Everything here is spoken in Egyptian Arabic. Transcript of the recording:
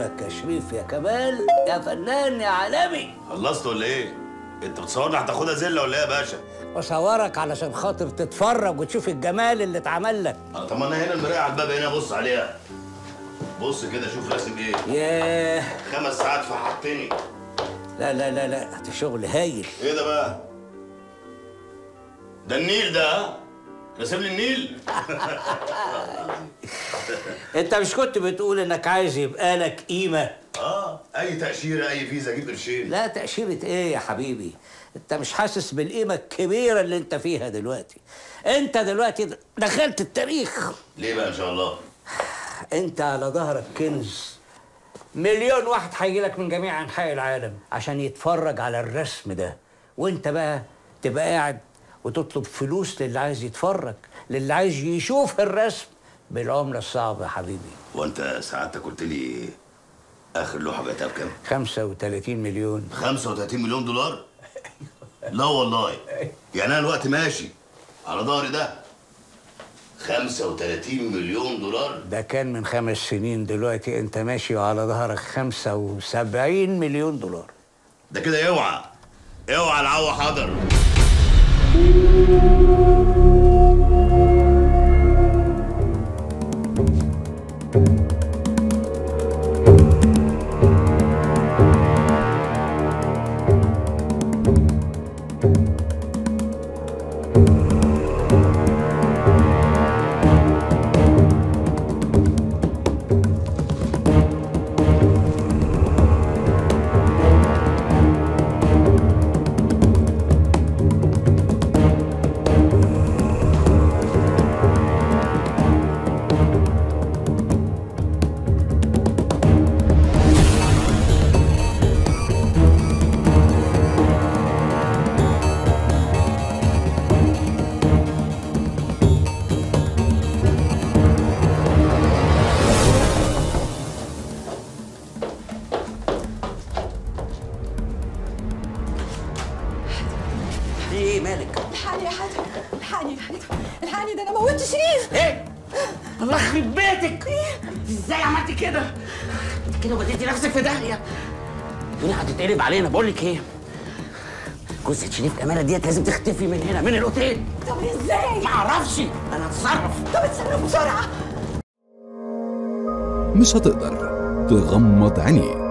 امرك يا شريف يا كمال يا فنان يا عالمي خلصت ولا ايه؟ انت بتصورني هتاخدها زله ولا ايه يا باشا؟ بصورك علشان خاطر تتفرج وتشوف الجمال اللي اتعمل لك آه، طب ما انا هنا المرايه على الباب هنا بص عليها بص كده شوف راسم ايه ياه خمس ساعات فحطني لا لا لا لا ده شغل هايل ايه ده بقى؟ ده النيل ده ها؟ راسم لي النيل انت مش كنت بتقول انك عايز يبقى لك قيمه اه اي تاشيره اي فيزا اجيب قرشين لا تأشيرة ايه يا حبيبي انت مش حاسس بالقيمة الكبيرة اللي انت فيها دلوقتي انت دلوقتي دخلت التاريخ ليه بقى ان شاء الله؟ انت على ظهرك كنز مليون واحد هيجي لك من جميع انحاء العالم عشان يتفرج على الرسم ده وانت بقى تبقى قاعد وتطلب فلوس للي عايز يتفرج للي عايز يشوف الرسم بالعملة الصعبة يا حبيبي وانت سعادتك قلت لي اخر لوحه بعتها بكام؟ 35 مليون 35 مليون دولار؟ لا والله يعني انا الوقت ماشي على ظهري ده 35 مليون دولار ده كان من خمس سنين دلوقتي انت ماشي وعلى ظهرك 75 مليون دولار ده كده اوعى اوعى العوا حضر في ايه مالك؟ الحقني يا حاتم الحقني يا حاتم الحقني ده انا موتت شريف ايه؟ الله يخرب بيتك ازاي عملتي كده؟ انت كده وديتي نفسك في داهيه الدنيا هتتقلب علينا بقول لك ايه؟ جثة شريف أمانة ديت لازم تختفي من هنا من الأوتيل طب ازاي؟ ما أعرفش أنا أتصرف طب اتصرف بسرعه مش هتقدر تغمض عينيك